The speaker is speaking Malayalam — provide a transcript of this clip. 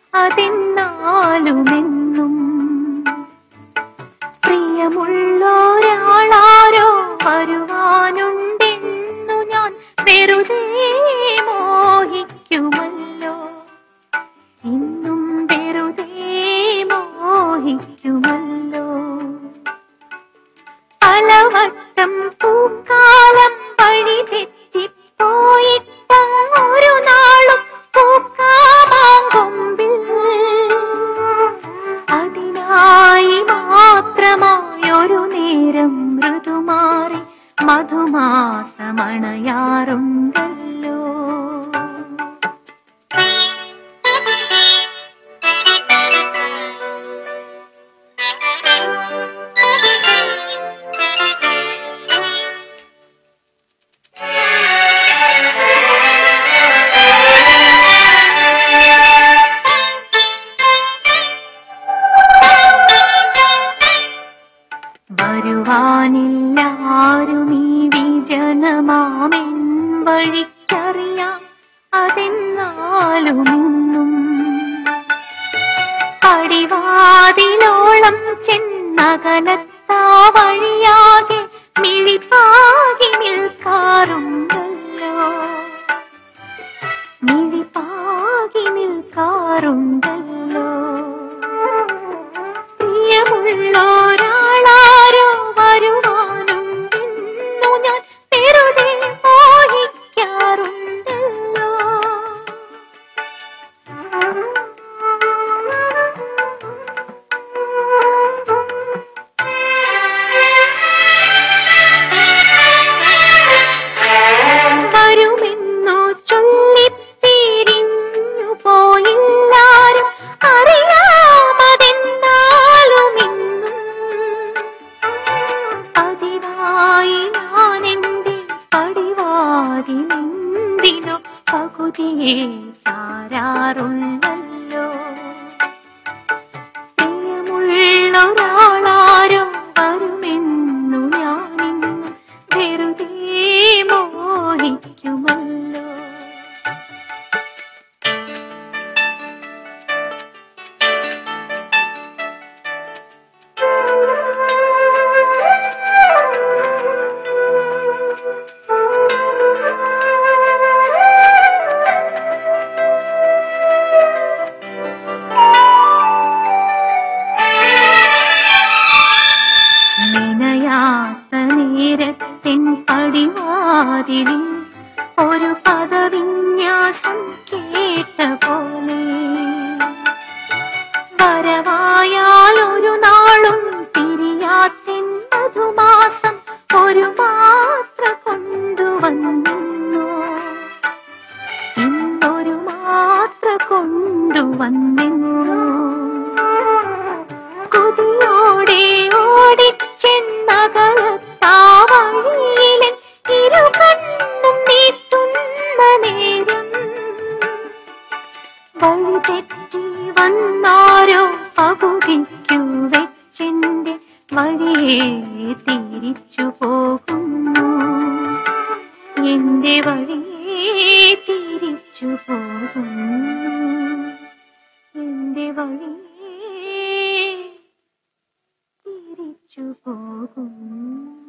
അതെന്നാലുമെന്നും പ്രിയമുള്ളൊരാളാരോ വരുവാനുണ്ടെന്നു ഞാൻ വെറുതെ മോഹിക്കുമല്ലോ ഇന്നും വെറുതെ മോഹിക്കുമല്ലോ പലവട്ടം പൂക്കാലം വഴി തെറ്റിപ്പോയിട്ടൊരു നാളും പൂക്കാമാങ്കൊമ്പിൽ അതിനായി മാത്രമായൊരു നേരം മൃദുമാറി മധുമാസമണയാറുണ്ടല്ലോ വരുവാനില്ല ആരും ഈ വിജനമാമെൻ വഴിക്കറിയാം അതെന്നാലുമെന്നും പടിവാതിലോളം ചെന്നകലത്താ വഴിയാകെ മിഴിപ്പാകി നിൽക്കാറുണ്ടല്ലോ മിഴിപ്പാകി നിൽക്കാറുണ്ടല്ലോ പ്രിയമുള്ളൊരാളാരോ വരുവാനുണ്ടെന്നു ഞാൻ വെറുതെ മോഹിക്കാറുണ്ടല്ലോ വരുമെന്നു ചൊല്ലിപ്പിരിഞ്ഞു പോയില്ലാരും അറിയാമതെന്നാലും ഇന്നും പതിവായി ഞാൻ എന്റെ പടിവാതിലെന്തിനോ പകുതിയെ ചാരാറുണ്ടല്ലോ പ്രിയമുള്ളൊരാളാരോ വരുമെന്നു ഞാനിന്ന് വെറുതെ മോഹിക്കുമല്ലോ നിനയാത്ത നേരത്തിൻ പടിവാതിലിൽ ഒരു പദവിന്യാസം കേട്ട പോലെ വരവായാൽ ഒരു നാളും തിരിയാത്തിൻ മധുമാസം ഒരു മാത്ര കൊണ്ടുവന്നു ഇന്നൊരു മാത്ര കൊണ്ടുവന്നു കൊതിയോടെ ഓടിച്ചെന്നകലത്താവഴിയിലെ ഇരു കണ്ണും നീട്ടുന്ന നേരം വഴി തെറ്റി വന്നാരോ പകുതിക്കു വെച്ചെന്റെ വഴിയെ തിരിച്ചു പോകുന്നു എന്റെ വഴിയെ തിരിച്ചു പോകുന്നു എന്റെ വഴിയെ തിരിച്ചു പോകുന്നു